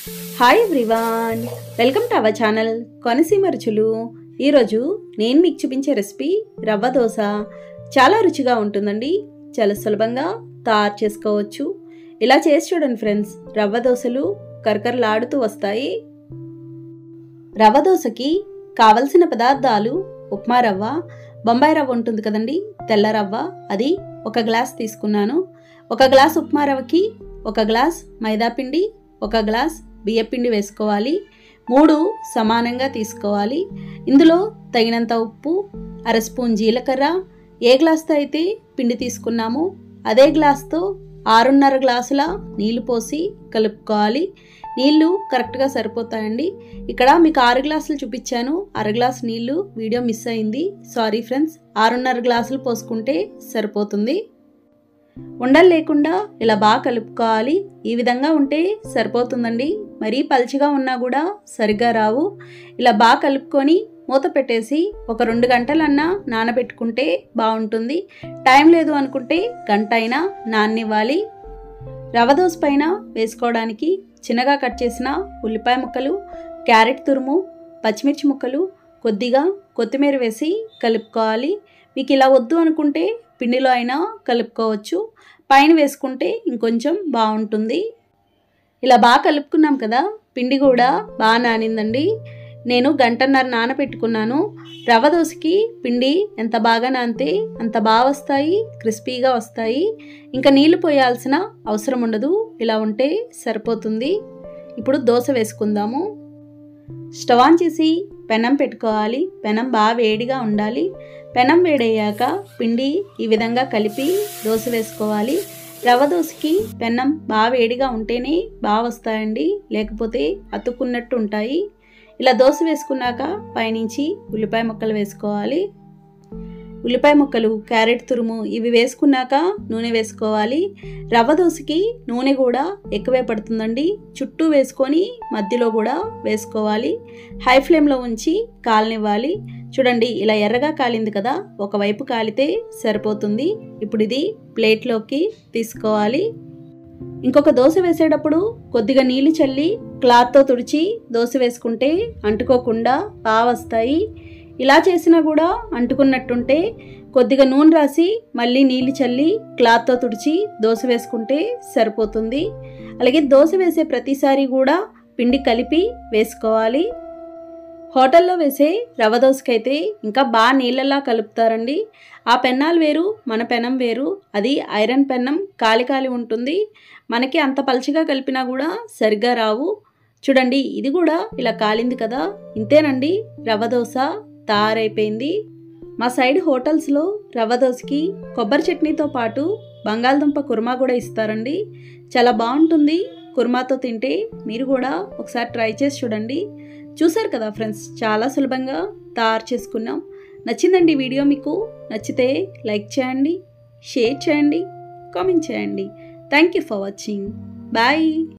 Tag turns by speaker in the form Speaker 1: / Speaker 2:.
Speaker 1: hi everyone welcome to our channel Konaseema రుచులు ఈరోజు నేను మీకు చూపించే రెసిపీ రవ్వ దోశ చాలా రుచిగా ఉంటుందండి చాలా సులభంగా తయారు చేసుకోవచ్చు ఇలా చేసి చూడండి ఫ్రెండ్స్ రవ్వ దోశలు కరకరలాడుతూ వస్తాయి రవ్వ దోశకి కావలసిన పదార్థాలు ఉప్మా రవ్వ బొంబాయి రవ్వ ఉంటుంది కదండి తెల్ల రవ్వ అది ఒక గ్లాస్ తీసుకున్నాను ఒక గ్లాస్ ఉప్మా రవ్వకి ఒక గ్లాస్ మైదా పిండి ఒక గ్లాస్ బియ్యపిండి వేసుకోవాలి మూడు సమానంగా తీసుకోవాలి ఇందులో తగినంత ఉప్పు అర స్పూన్ జీలకర్ర ఏ గ్లాస్తో అయితే పిండి తీసుకున్నామో అదే గ్లాస్తో ఆరున్నర గ్లాసుల నీళ్లు పోసి కలుపుకోవాలి నీళ్లు కరెక్ట్గా సరిపోతాయండి ఇక్కడ మీకు ఆరు గ్లాసులు చూపించాను అర గ్లాస్ నీళ్లు వీడియో మిస్ అయింది సారీ ఫ్రెండ్స్ ఆరున్నర గ్లాసులు పోసుకుంటే సరిపోతుంది ఉండలు లేకుండా ఇలా బాగా కలుపుకోవాలి ఈ విధంగా ఉంటే సరిపోతుందండి మరీ పలుచగా ఉన్నా కూడా సరిగ్గా రావు ఇలా బాగా కలుపుకొని మూత పెట్టేసి ఒక రెండు గంటలన్నా నానబెట్టుకుంటే బాగుంటుంది టైం లేదు అనుకుంటే గంట అయినా నాననివ్వాలి రవ దోశ పైన వేసుకోవడానికి చిన్నగా కట్ చేసిన ఉల్లిపాయ ముక్కలు క్యారెట్ తురుము పచ్చిమిర్చి ముక్కలు కొద్దిగా కొత్తిమీర వేసి కలుపుకోవాలి మీకు ఇలా వద్దు అనుకుంటే పిండిలో అయినా కలుపుకోవచ్చు పైన వేసుకుంటే ఇంకొంచెం బాగుంటుంది ఇలా బాగా కలుపుకున్నాం కదా పిండి కూడా బాగా నానిందండి నేను గంటన్నర నానబెట్టుకున్నాను రవ్వ దోశకి పిండి ఎంత బాగా నానితే అంత బాగా వస్తాయి క్రిస్పీగా వస్తాయి ఇంకా నీళ్లు పోయాల్సిన అవసరం ఉండదు ఇలా ఉంటే సరిపోతుంది ఇప్పుడు దోశ వేసుకుందాము స్టవ్ ఆన్ చేసి పెనం పెట్టుకోవాలి పెనం బాగా వేడిగా ఉండాలి పెనం వేడయ్యాక పిండి ఈ విధంగా కలిపి దోశ వేసుకోవాలి రవ్వ దోశకి పెనం బాగా వేడిగా ఉంటేనే బాగా వస్తాయండి లేకపోతే అతుక్కున్నట్టు ఉంటాయి ఇలా దోశ వేసుకున్నాక పైనుంచి ఉల్లిపాయ ముక్కలు వేసుకోవాలి ఉల్లిపాయ ముక్కలు క్యారెట్ తురుము ఇవి వేసుకున్నాక నూనె వేసుకోవాలి రవ్వ దోశకి నూనె కూడా ఎక్కువే పడుతుందండి చుట్టూ వేసుకొని మధ్యలో కూడా వేసుకోవాలి హై ఫ్లేమ్లో ఉంచి కాలనివ్వాలి చూడండి ఇలా ఎర్రగా కాలింది కదా ఒకవైపు కాలితే సరిపోతుంది ఇప్పుడు ఇది ప్లేట్లోకి తీసుకోవాలి ఇంకొక దోశ వేసేటప్పుడు కొద్దిగా నీళ్ళు చల్లి క్లాత్తో తుడిచి దోశ వేసుకుంటే అంటుకోకుండా బాగా వస్తాయి ఇలా చేసినా కూడా అంటుకున్నట్టుంటే కొద్దిగా నూనె రాసి మళ్ళీ నీళ్ళు చల్లి క్లాత్తో తుడిచి దోశ వేసుకుంటే సరిపోతుంది అలాగే దోశ వేసే ప్రతిసారి కూడా పిండి కలిపి వేసుకోవాలి హోటల్లో వేసే రవ్వ దోశకైతే ఇంకా బాగా నీళ్ళలా కలుపుతారండి ఆ పెన్నాలు వేరు మన పెనం వేరు అది ఐరన్ పెన్నం కాలి కాలి ఉంటుంది మనకి అంత పలుచగా కలిపినా కూడా సరిగ్గా రావు చూడండి ఇది కూడా ఇలా కాలింది కదా ఇంతేనండి రవ్వ దోశ తయారైపోయింది మా సైడ్ హోటల్స్లో రవ్వ దోశకి కొబ్బరి చట్నీతో పాటు బంగాళదుంప కుర్మా కూడా ఇస్తారండి చాలా బాగుంటుంది కుర్మాతో తింటే మీరు కూడా ఒకసారి ట్రై చేసి చూడండి చూసారు కదా ఫ్రెండ్స్ చాలా సులభంగా తయారు చేసుకున్నాం నచ్చిందండి వీడియో మీకు నచ్చితే లైక్ చేయండి షేర్ చేయండి కామెంట్ చేయండి thank you for watching bye